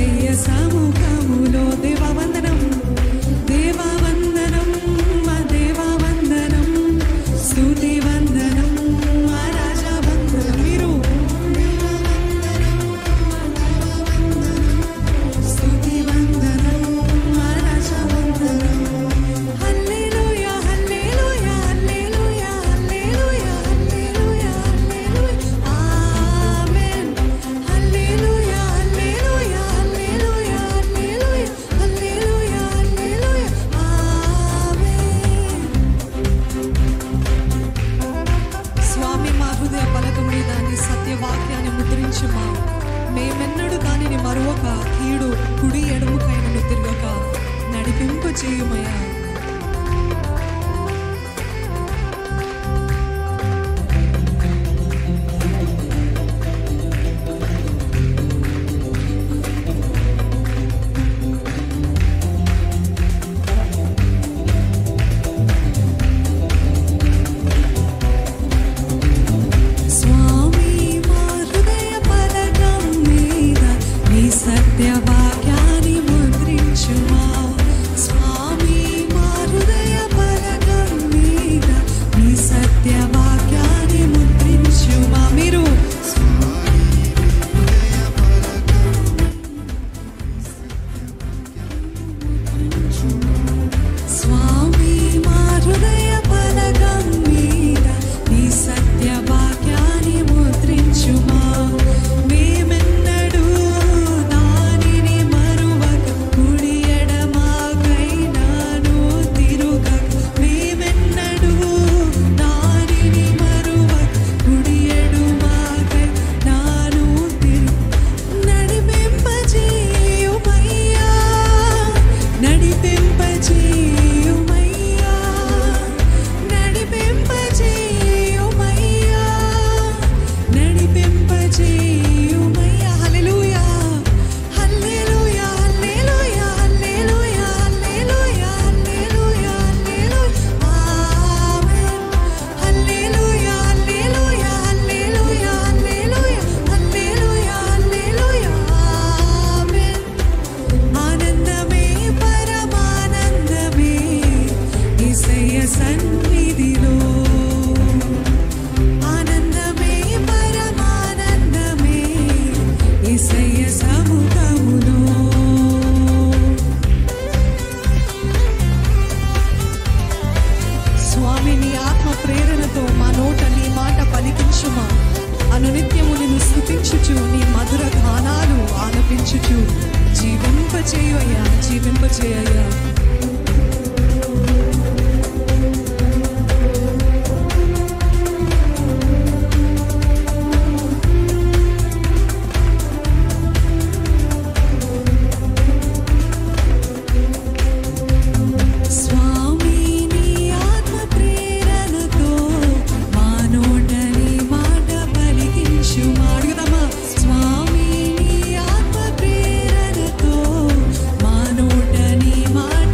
ఏసయ్య సముఖములో దేవవందనం దేవవందనం మా దేవవందనం స్తుతి వందనం మా రాజా వందనం మీరు స్తుతి వందనం మా రాజా వందనం హల్లెలూయా హల్లెలూయా హల్లెలూయా హల్లెలూయా హల్లెలూయా హల్లెలూయా ఆమేన్ హల్లెలూయా హల్లెలూయా హల్లెలూయా హల్లెలూయా హల్లెలూయా హల్లెలూయా ఆమేన్ స్వామి మా హృదయ పలక మీద నీ సత్యవాక్యాన్ని ముద్రించుమా మేమెన్నడూ దానిని మరొక కీడు కుడి ఎడముకైనను తిరగక నడిపింపు చేయుమయ్యా స్వామి మా హృదయ పలకం మీద నీ సత్యవాక్యాన్ని ముద్రించుమా స్వామి మా హృదయ పలకం మీద నీ సత్యవాక్యాన్ని ముద్రించుమా మీరు స్వామి మా హృదయ పలకం మీద నీ సత్యవాక్యాన్ని ముద్రించుమా మేమెన్నడూ దానిని మరువక కుడి ఎడమాకైనాను తిరుగక మేమెన్నడూ దానిని మరువక కుడి ఎడమాకై నాను తిరు నడిపింపజేయుమయ్యా నడిపింపజేయుమయ్యా నడిపింపజేయుమయ్యా నడిపింపజేయుమయ్యా హల్లెలూయా హల్లెలూయా హల్లెలూయా హల్లెలూయా హల్లెలూయా హల్లెలూయా హల్లెలూయా ఆమేన్ హల్లెలూయా హల్లెలూయా హల్లెలూయా హల్లెలూయా హల్లెలూయా హల్లెలూయా ఆమేన్ ఆనందమే పరమానందమే యేసయ్య సన్నిధిలో ఆనందమే పరమానందమే యేసయ్య సముఖములో స్వామి నీ ఆత్మ ప్రేరణతో మా నోట నీ మాట పలికించుమా అనునిత్యము నిన్ను స్థుతించుచు నీ మధుర గానాలు ఆలపించుచు జీవింపచేయయ్యా జీవింపచేయ్యా స్వామి నీ ఆత్మ ప్రేరణతో మా నోట నీ మాట పలికించు అడుగుదామా స్వామి నీ ఆత్మ ప్రేరణతో మా నోట నీ మాట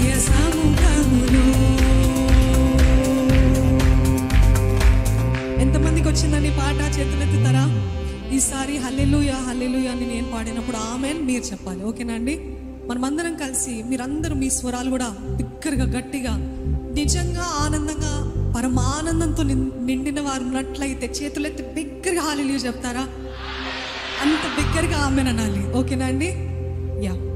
ఏసయ్య సముఖములో ఎంతమందికి వచ్చిందండి పాట చేతులెత్తుతారా ఈసారి హల్లెలూయా హల్లెలూయా అని నేను పాడినప్పుడు ఆమెన్ మీరు చెప్పాలి ఓకేనా అండి మనమందరం కలిసి మీరందరూ మీ స్వరాలు కూడా బిగ్గరగా గట్టిగా నిజంగా ఆనందంగా పరమానందంతో నిం- నిండిన వారు ఉన్నట్లయితే చేతులెత్తి బిగ్గరగా హాలెలూయా చెప్తారా అంత బిగ్గరగా ఆమెన్ అనాలి ఓకేనా అండి యా